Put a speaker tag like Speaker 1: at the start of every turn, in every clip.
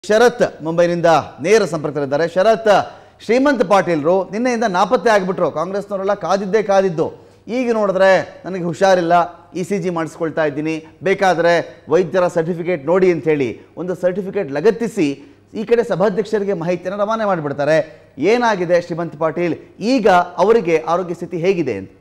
Speaker 1: ಶರತ್ ಮುಂಬೈನಿಂದ ನೇರ ಸಂಪರ್ಕದಲ್ಲಿದ್ದಾರೆ ಶರತ್ ಶ್ರೀಮಂತ್ ಪಾಟೀಲ್ರು ನಿನ್ನೆಯಿಂದ ನಾಪತ್ತೆ ಆಗಿಬಿಟ್ರು ಕಾಂಗ್ರೆಸ್ನವರೆಲ್ಲ ಕಾದಿದ್ದೇ ಕಾದಿದ್ದು ಈಗ ನೋಡಿದ್ರೆ ನನಗೆ ಹುಷಾರಿಲ್ಲ ಇ ಸಿ ಜಿ ಮಾಡಿಸ್ಕೊಳ್ತಾ ಇದ್ದೀನಿ ಬೇಕಾದರೆ ವೈದ್ಯರ ಸರ್ಟಿಫಿಕೇಟ್ ನೋಡಿ ಅಂಥೇಳಿ ಒಂದು ಸರ್ಟಿಫಿಕೇಟ್ ಲಗತ್ತಿಸಿ ಈ ಕಡೆ ಸಭಾಧ್ಯಕ್ಷರಿಗೆ ಮಾಹಿತಿಯನ್ನು ರವಾನೆ ಮಾಡಿಬಿಡ್ತಾರೆ ಏನಾಗಿದೆ ಶ್ರೀಮಂತ್ ಪಾಟೀಲ್ ಈಗ ಅವರಿಗೆ ಆರೋಗ್ಯ ಸ್ಥಿತಿ ಹೇಗಿದೆ ಅಂತ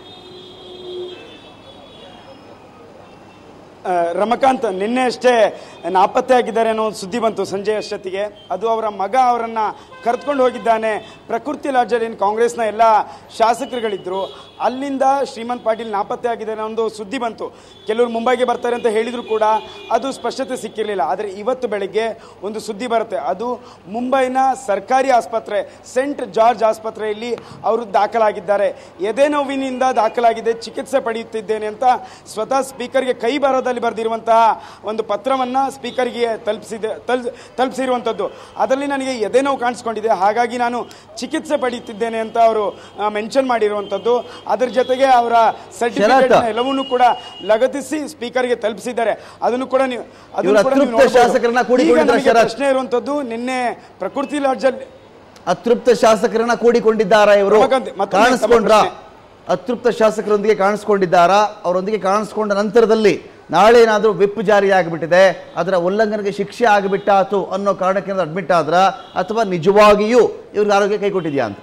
Speaker 2: ಆ, ರಮಕಾಂತ್ ನಿನ್ನೆ ಅಷ್ಟೇ ನಾಪತ್ತೆ ಆಗಿದ್ದಾರೆ ಅನ್ನೋ ಒಂದು ಸುದ್ದಿ ಬಂತು ಸಂಜೆ ಅಷ್ಟೊತ್ತಿಗೆ ಅದು ಅವರ ಮಗ ಅವರನ್ನು ಕರೆದುಕೊಂಡು ಹೋಗಿದ್ದಾನೆ ಪ್ರಕೃತಿ ಲಾಡ್ಜಲ್ಲಿ ಏನು ಕಾಂಗ್ರೆಸ್ನ ಎಲ್ಲ ಶಾಸಕರುಗಳಿದ್ದರು ಅಲ್ಲಿಂದ ಶ್ರೀಮಂತ್ ಪಾಟೀಲ್ ನಾಪತ್ತೆ ಆಗಿದ್ದಾರೆ ಅನ್ನೋ ಒಂದು ಸುದ್ದಿ ಬಂತು ಕೆಲವರು ಮುಂಬೈಗೆ ಬರ್ತಾರೆ ಅಂತ ಹೇಳಿದ್ರು ಕೂಡ ಅದು ಸ್ಪಷ್ಟತೆ ಸಿಕ್ಕಿರಲಿಲ್ಲ ಆದರೆ ಇವತ್ತು ಬೆಳಗ್ಗೆ ಒಂದು ಸುದ್ದಿ ಬರುತ್ತೆ ಅದು ಮುಂಬೈನ ಸರ್ಕಾರಿ ಆಸ್ಪತ್ರೆ ಸೆಂಟ್ ಜಾರ್ಜ್ ಆಸ್ಪತ್ರೆಯಲ್ಲಿ ಅವರು ದಾಖಲಾಗಿದ್ದಾರೆ ಎದೆ ನೋವಿನಿಂದ ದಾಖಲಾಗಿದೆ ಚಿಕಿತ್ಸೆ ಪಡೆಯುತ್ತಿದ್ದೇನೆ ಅಂತ ಸ್ವತಃ ಸ್ಪೀಕರ್ಗೆ ಕೈ ಬರೋದಲ್ಲಿ ಬರೆದಿರುವಂತಹ ಒಂದು ಪತ್ರವನ್ನು ಸ್ಪೀಕರ್ಗೆ ತಲುಪಿಸಿದೆ ತಲ್ ತಲುಪಿಸಿರುವಂಥದ್ದು ಅದರಲ್ಲಿ ನನಗೆ ಎದೆ ನೋವು ಕಾಣಿಸ್ಕೊಂಡಿದೆ ಹಾಗಾಗಿ ನಾನು ಚಿಕಿತ್ಸೆ ಪಡೆಯುತ್ತಿದ್ದೇನೆ ಅಂತ ಅವರು ಮೆನ್ಷನ್ ಮಾಡಿರುವಂಥದ್ದು ಅದರ ಜೊತೆಗೆ ಅವರ ಸರ್ಟಿಫಿಕೇಟ್
Speaker 1: ಶರತ್.
Speaker 2: ಎಲ್ಲವನ್ನೂ ಕೂಡ ಲಗತ್ತಿಸಿ ಸ್ಪೀಕರ್ಗೆ ತಲುಪಿಸಿದ್ದಾರೆ ಅದನ್ನು ಕೂಡ ನೀವು ಅದನ್ನು
Speaker 1: ಇವರು
Speaker 2: ಕೂಡ ನೀವು
Speaker 1: ಅತೃಪ್ತ
Speaker 2: ನೋಡ್ಬೋದು.
Speaker 1: ಶಾಸಕರನ್ನ
Speaker 2: ಈಗ
Speaker 1: ಕೂಡಿಕೊಂಡಿದ್ದಾರೆ
Speaker 2: ನಮಗೆ
Speaker 1: ಶರತ್.
Speaker 2: ಪ್ರಶ್ನೆ ಇರುವಂಥದ್ದು ನಿನ್ನೆ ಪ್ರಕೃತಿ ಲಾಡ್ಜಲ್ಲಿ
Speaker 1: ಅತೃಪ್ತ ಶಾಸಕರನ್ನ ಕೂಡಿಕೊಂಡಿದ್ದಾರಾ ಇವರು
Speaker 2: ರಮಾಕಾಂತ್, ಮತ್ತೊಮ್ಮೆ
Speaker 1: ಕಾಣಿಸ್ಕೊಂಡ್ರ
Speaker 2: ತಮ್ಮ
Speaker 1: ಅತೃಪ್ತ ಶಾಸಕರೊಂದಿಗೆ ಕಾಣಿಸ್ಕೊಂಡಿದ್ದಾರಾ ಅವರೊಂದಿಗೆ ಕಾಣಿಸ್ಕೊಂಡ ನಂತರದಲ್ಲಿ ನಾಳೆ ಏನಾದರೂ ವಿಪ್ ಜಾರಿ ಆಗಿಬಿಟ್ಟಿದೆ ಅದರ ಉಲ್ಲಂಘನೆಗೆ ಶಿಕ್ಷೆ ಆಗಿಬಿಟ್ಟಾತು ಅನ್ನೋ ಕಾರಣಕ್ಕೆ ಅಡ್ಮಿಟ್ ಆದ್ರ ಅಥವಾ ನಿಜವಾಗಿಯೂ ಇವ್ರಿಗೆ ಆರೋಗ್ಯ ಕೈಕೊಟ್ಟಿದ್ಯಾ ಅಂತ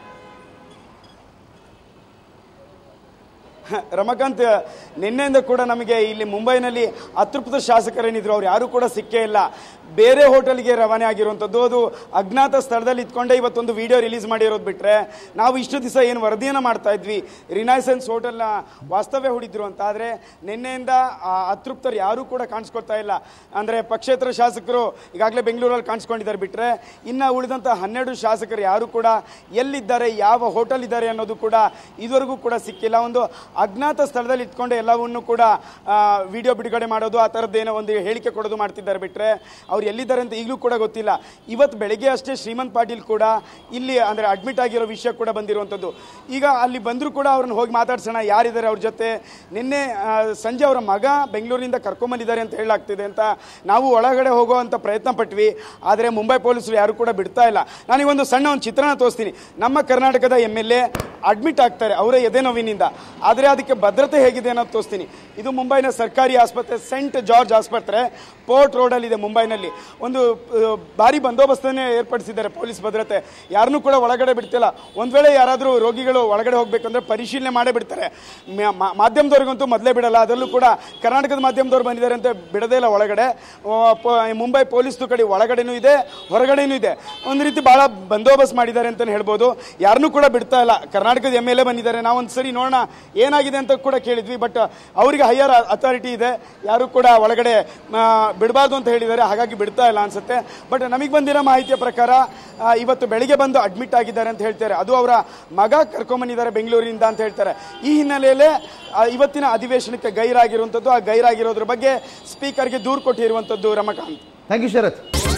Speaker 2: ರಮಕಾಂತ್ ನಿನ್ನೆಯಿಂದ ಕೂಡ ನಮಗೆ ಇಲ್ಲಿ ಮುಂಬೈನಲ್ಲಿ ಅತೃಪ್ತ ಶಾಸಕರೇನಿದ್ರು ಅವ್ರು ಯಾರು ಕೂಡ ಸಿಕ್ಕೇ ಇಲ್ಲ ಬೇರೆ ಹೋಟೆಲ್ಗೆ ರವಾನೆ ಆಗಿರುವಂಥದ್ದು ಅದು ಅಜ್ಞಾತ ಸ್ಥಳದಲ್ಲಿ ಇದ್ಕೊಂಡೆ ಇವತ್ತೊಂದು ವಿಡಿಯೋ ರಿಲೀಸ್ ಮಾಡಿರೋದು ಬಿಟ್ರೆ ನಾವು ಇಷ್ಟು ದಿವಸ ಏನು ವರದಿಯನ್ನು ಮಾಡ್ತಾ ಇದ್ವಿ ರಿನೈಸೆನ್ಸ್ ಹೋಟೆಲ್ನ ವಾಸ್ತವ್ಯ ಹೂಡಿದ್ರು ಅಂತ ಆದರೆ ನಿನ್ನೆಯಿಂದ ಆ ಅತೃಪ್ತರು ಯಾರೂ ಕೂಡ ಕಾಣಿಸ್ಕೊಳ್ತಾ ಇಲ್ಲ ಅಂದರೆ ಪಕ್ಷೇತರ ಶಾಸಕರು ಈಗಾಗಲೇ ಬೆಂಗಳೂರಲ್ಲಿ ಕಾಣಿಸ್ಕೊಂಡಿದ್ದಾರೆ ಬಿಟ್ರೆ ಇನ್ನು ಉಳಿದಂಥ ಹನ್ನೆರಡು ಶಾಸಕರು ಯಾರು ಕೂಡ ಎಲ್ಲಿದ್ದಾರೆ ಯಾವ ಹೋಟೆಲ್ ಇದ್ದಾರೆ ಅನ್ನೋದು ಕೂಡ ಇದುವರೆಗೂ ಕೂಡ ಸಿಕ್ಕಿಲ್ಲ ಒಂದು ಅಜ್ಞಾತ ಸ್ಥಳದಲ್ಲಿ ಇಟ್ಕೊಂಡು ಎಲ್ಲವನ್ನೂ ಕೂಡ ವಿಡಿಯೋ ಬಿಡುಗಡೆ ಮಾಡೋದು ಆ ಥರದ್ದೇನೋ ಒಂದು ಹೇಳಿಕೆ ಕೊಡೋದು ಮಾಡ್ತಿದ್ದಾರೆ ಬಿಟ್ರೆ ಅವ್ರು ಎಲ್ಲಿದ್ದಾರೆ ಅಂತ ಈಗಲೂ ಕೂಡ ಗೊತ್ತಿಲ್ಲ ಇವತ್ತು ಬೆಳಗ್ಗೆ ಅಷ್ಟೇ ಶ್ರೀಮಂತ್ ಪಾಟೀಲ್ ಕೂಡ ಇಲ್ಲಿ ಅಂದರೆ ಅಡ್ಮಿಟ್ ಆಗಿರೋ ವಿಷಯ ಕೂಡ ಬಂದಿರುವಂಥದ್ದು ಈಗ ಅಲ್ಲಿ ಬಂದರೂ ಕೂಡ ಅವ್ರನ್ನ ಹೋಗಿ ಮಾತಾಡ್ಸೋಣ ಯಾರಿದ್ದಾರೆ ಅವ್ರ ಜೊತೆ ನಿನ್ನೆ ಆ, ಸಂಜೆ ಅವರ ಮಗ ಬೆಂಗಳೂರಿನಿಂದ ಕರ್ಕೊಂಬಂದಿದ್ದಾರೆ ಅಂತ ಹೇಳಲಾಗ್ತಿದೆ ಅಂತ ನಾವು ಒಳಗಡೆ ಹೋಗುವಂಥ ಪ್ರಯತ್ನ ಪಟ್ವಿ ಆದರೆ ಮುಂಬೈ ಪೊಲೀಸರು ಯಾರು ಕೂಡ ಬಿಡ್ತಾ ಇಲ್ಲ ನನಗೆ ಒಂದು ಸಣ್ಣ ಒಂದು ಚಿತ್ರಣ ತೋರಿಸ್ತೀನಿ ನಮ್ಮ ಕರ್ನಾಟಕದ ಎಮ್ ಎಲ್ ಎ ಅಡ್ಮಿಟ್ ಆಗ್ತಾರೆ ಅವರೇ ಎದೆ ನೋವಿನಿಂದ ಆದರೆ ಅದಕ್ಕೆ ಭದ್ರತೆ ಹೇಗಿದೆ ಅನ್ನೋದು ತೋರಿಸ್ತೀನಿ ಇದು ಮುಂಬೈನ ಸರ್ಕಾರಿ ಆಸ್ಪತ್ರೆ ಸೆಂಟ್ ಜಾರ್ಜ್ ಆಸ್ಪತ್ರೆ ಪೋರ್ಟ್ ರೋಡಲ್ಲಿದೆ ಮುಂಬೈನಲ್ಲಿ ಒಂದು ಆ, ಭಾರಿ ಬಂದೋಬಸ್ತನ್ನೇ ಏರ್ಪಡಿಸಿದ್ದಾರೆ ಪೊಲೀಸ್ ಭದ್ರತೆ ಯಾರನ್ನೂ ಕೂಡ ಒಳಗಡೆ ಬಿಡ್ತಿಲ್ಲ ಒಂದು ವೇಳೆ ಯಾರಾದರೂ ರೋಗಿಗಳು ಒಳಗಡೆ ಹೋಗ್ಬೇಕಂದ್ರೆ ಪರಿಶೀಲನೆ ಮಾಡೇ ಬಿಡ್ತಾರೆ ಮ್ಯಾ- ಮಾ- ಮಾಧ್ಯಮದವ್ರಿಗಂತೂ ಮೊದಲೇ ಬಿಡಲ್ಲ ಅದರಲ್ಲೂ ಕೂಡ ಕರ್ನಾಟಕದ ಮಾಧ್ಯಮದವ್ರು ಬಂದಿದ್ದಾರೆ ಅಂತ ಬಿಡದೇ ಇಲ್ಲ ಒಳಗಡೆ ಆ, ಪ- ಮುಂಬೈ ಪೊಲೀಸ್ ಕಡೆ ಒಳಗಡೆನೂ ಇದೆ ಹೊರಗಡೆನೂ ಇದೆ ಒಂದು ರೀತಿ ಭಾಳ ಬಂದೋಬಸ್ತ್ ಮಾಡಿದ್ದಾರೆ ಅಂತಲೇ ಹೇಳ್ಬೋದು ಯಾರನ್ನೂ ಕೂಡ ಬಿಡ್ತಾ ಇಲ್ಲ ಕರ್ನಾಟಕದ ಎಮ್ ಎಲ್ ಎ ಬಂದಿದ್ದಾರೆ ನಾವು ಒಂದು ಸರಿ ನೋಡೋಣ ಏನಾಗಿದೆ ಅಂತ ಕೂಡ ಕೇಳಿದ್ವಿ ಬಟ್ ಅವರಿಗೆ ಹೈಯರ್ ಅಥಾರಿಟಿ ಇದೆ ಯಾರು ಕೂಡ ಒಳಗಡೆ ಬಿಡಬಾರ್ದು ಅಂತ ಹೇಳಿದ್ದಾರೆ ಹಾಗಾಗಿ ಬಿಡ್ತಾ ಇಲ್ಲ ಅನ್ಸುತ್ತೆ ಬಟ್ ನಮಗೆ ಬಂದಿರೋ ಮಾಹಿತಿಯ ಪ್ರಕಾರ ಆ, ಇವತ್ತು ಬೆಳಿಗ್ಗೆ ಬಂದು ಅಡ್ಮಿಟ್ ಆಗಿದ್ದಾರೆ ಅಂತ ಹೇಳ್ತಾರೆ ಅದು ಅವರ ಮಗ ಕರ್ಕೊಂಬಂದಿದ್ದಾರೆ ಬೆಂಗಳೂರಿನಿಂದ ಅಂತ ಹೇಳ್ತಾರೆ ಈ ಹಿನ್ನೆಲೆಯಲ್ಲೇ ಆ, ಇವತ್ತಿನ ಅಧಿವೇಶನಕ್ಕೆ ಗೈರಾಗಿರುವಂಥದ್ದು ಆ ಗೈರಾಗಿರೋದ್ರ ಬಗ್ಗೆ ಸ್ಪೀಕರ್ಗೆ ದೂರು ಕೊಟ್ಟಿರುವಂಥದ್ದು ರಮಕಾಂತ್
Speaker 1: ಥ್ಯಾಂಕ್ ಯು ಶರತ್